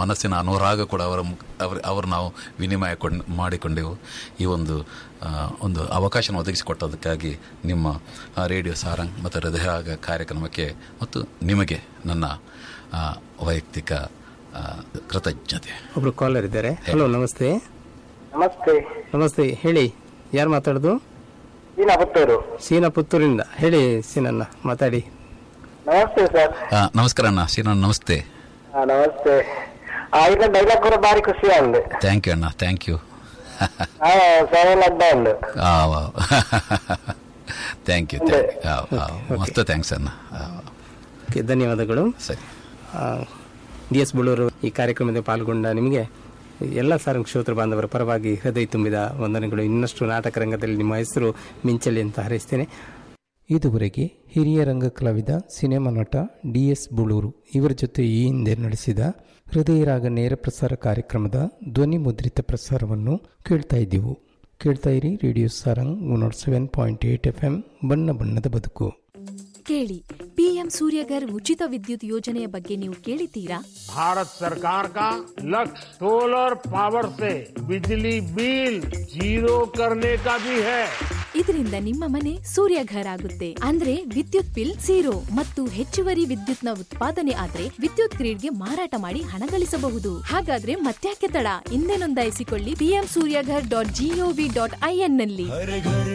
ಮನಸ್ಸಿನ ಅನುರಾಗ ಕೂಡ ಅವರ ಮುಖ- ಅವರ ಅವರು ನಾವು ವಿನಿಮಯ ಕೊಂಡ್ ಮಾಡಿಕೊಂಡೆವು ಈ ಒಂದು ಆ, ಒಂದು ಅವಕಾಶನ ಒದಗಿಸಿಕೊಟ್ಟದಕ್ಕಾಗಿ ನಿಮ್ಮ ಆ, ರೇಡಿಯೋ ಸಾರಂಗ್ ಮತ್ತು ಹೃದಯರಾಗ ಕಾರ್ಯಕ್ರಮಕ್ಕೆ ಮತ್ತು ನಿಮಗೆ ನನ್ನ ಆ, ವೈಯಕ್ತಿಕ ಆ, ಕೃತಜ್ಞತೆ ಒಬ್ರು ಕಾಲರ್ ಇದ್ದಾರೆ ಹಲೋ ನಮಸ್ತೆ ನಮಸ್ತೆ ನಮಸ್ತೆ ಹೇಳಿ ಯಾರು ಮಾತಾಡೋದು ಸೀನಾ ಪುತ್ತೂರು ಸೀನಾ ಪುತ್ತೂರಿಂದ ಹೇಳಿ ಸೀನಣ್ಣ ಮಾತಾಡಿ ನಮಸ್ತೆ ಸರ್ ಆ, ನಮಸ್ಕಾರ ಅಣ್ಣ ಶ್ರೀನಾಥ್ ನಮಸ್ತೆ ಹಾ ನಮಸ್ತೆ ಆ ಈಗ ಡೈಲಾಗ್ ಕೂಡ ಬಾರಿ ಖುಷಿ ಅಂದ್ ಥ್ಯಾಂಕ್ ಯು ಅಣ್ಣ ಥ್ಯಾಂಕ್ ಯು ಹಾ ಸರಳ ಅಡ್ಡ ಅಂದ್ ಥ್ಯಾಂಕ್ ಯು ಥ್ಯಾಂಕ್ ಯು ಮಸ್ತ್ ಥ್ಯಾಂಕ್ಸ್ ಅಣ್ಣ ಆ, ಓಕೆ ಧನ್ಯವಾದಗಳು ಸರಿ ಡಿ ಎಸ್ ಬುಳ್ಳೂರು ಈ ಕಾರ್ಯಕ್ರಮದಲ್ಲಿ ಪಾಲ್ಗೊಂಡ ನಿಮಗೆ ಎಲ್ಲ ಸಾರಂಗ್ ಶ್ರೋತೃ ಬಾಂಧವರ ಪರವಾಗಿ ಹೃದಯ ತುಂಬಿದ ವಂದನೆಗಳು ಇನ್ನಷ್ಟು ನಾಟಕ ರಂಗದಲ್ಲಿ ನಿಮ್ಮ ಹೆಸರು ಮಿಂಚಲಿ ಅಂತ ಹಾರೈಸ್ತೇನೆ ಇದುವರೆಗೆ ಹಿರಿಯ ರಂಗ ಕಲಾವಿದ ಸಿನಿಮಾ ನಟ ಡಿ ಎಸ್ ಬುಳೂರು ಇವರ ಜೊತೆ ಈ ಹಿಂದೆ ನಡೆಸಿದ ಹೃದಯ ರಾಗ ನೇರ ಪ್ರಸಾರ ಕಾರ್ಯಕ್ರಮದ ಧ್ವನಿ ಮುದ್ರಿತ ಪ್ರಸಾರವನ್ನು ಕೇಳ್ತಾ ಇದ್ದೆವು ಕೇಳ್ತಾ ಇರಿ radio Sarang one seven point eight F M ಬಣ್ಣ ಬಣ್ಣದ ಬದುಕು ಕೇಳಿ ಪಿಎಂ ಸೂರ್ಯಗರ್ ಉಚಿತ ವಿದ್ಯುತ್ ಯೋಜನೆಯ ಬಗ್ಗೆ ನೀವು ಕೇಳಿದ್ದೀರಾ भारत सरकार का लक्ष्य सोलर पावर से बिजली बिल जीरो करने का भी है ಇದರಿಂದ ನಿಮ್ಮ ಮನೆ ಸೂರ್ಯಘರ್ ಆಗುತ್ತೆ ಅಂದ್ರೆ ವಿದ್ಯುತ್ ಬಿಲ್ ಝೀರೋ ಮತ್ತು ಹೆಚ್ಚುವರಿ ವಿದ್ಯುತ್ನ ಉತ್ಪಾದನೆ ಆದ್ರೆ ವಿದ್ಯುತ್ ಗ್ರಿಡ್ಗೆ ಮಾರಾಟ ಮಾಡಿ ಹಣ ಗಳಿಸಬಹುದು ಹಾಗಾದ್ರೆ ಮತ್ತ್ಯಾಕೆ ತಡ ಹಿಂದೆ ನೋಂದಾಯಿಸಿಕೊಳ್ಳಿ PM Suryaghar dot GOV dot IN ನಲ್ಲಿ